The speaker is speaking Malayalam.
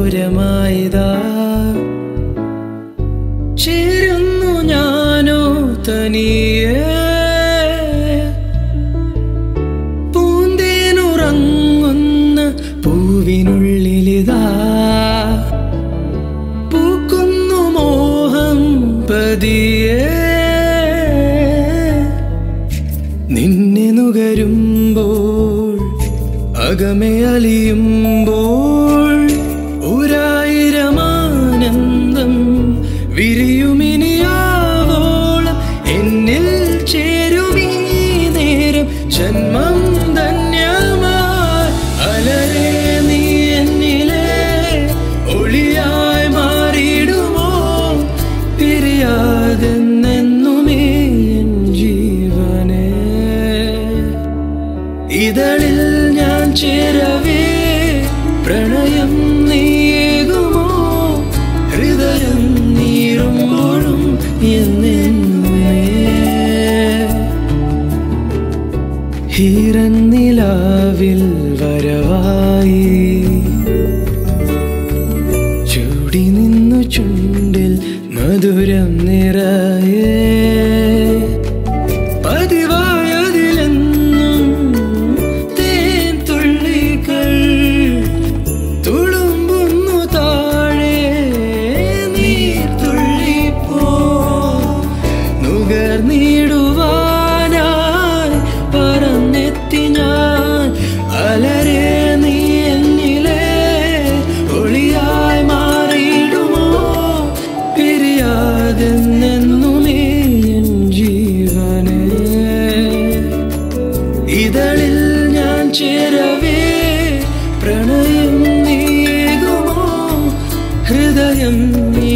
ഓരമായതാ ചേരുന്നു ഞാനോ തനിയേ പൂന്തേനുറങ്ങുന്ന പൂവിനുള്ളിലിതാ പൂക്കുന്നു മോഹം പതിയേ നിന്നെ നുകരുമ്പോൾ അകമേ അലിയുമ്പോൾ ഒരായിരമാനന്ദം വിരിയുമിനിയാവോളം എന്നിൽ ചേരുമീ നേരം ജന്മം ധന്യമായി അലരെ നീ എന്നിലെ ഒളിയായി മാറിയിടുമോ പിരിയാതെന്നെന്നുമേ എൻ ജീവനെ ഇതളിൽ ഞാൻ ചേരവേ പ്രണയം നീകുമോ ഹൃദയം നീറുമ്പോഴും എന്നെന്നുമേ ഹീരന്നിലാവിൽ വരവായി ചൂടി നിന്നു ചുണ്ടിൽ മധുരം നിറയേ പതിവായതിലെന്നും തേൻ തുള്ളികൾ തുളുമ്പുന്നു താഴെ നീർ തുള്ളിപ്പോ നുകർന്നിടുവാനായി പറന്നെത്തി ഞാൻ അലരെ നീ എന്നിലെ ഒളിയായി മാറിയിടുമോ പിരിയാതെന്നെന്നുമേ എൻ ജീവനെ ഇതളിൽ ഞാൻ ചേരവേ പ്രണയം നീകുമോ ഹൃദയം നീ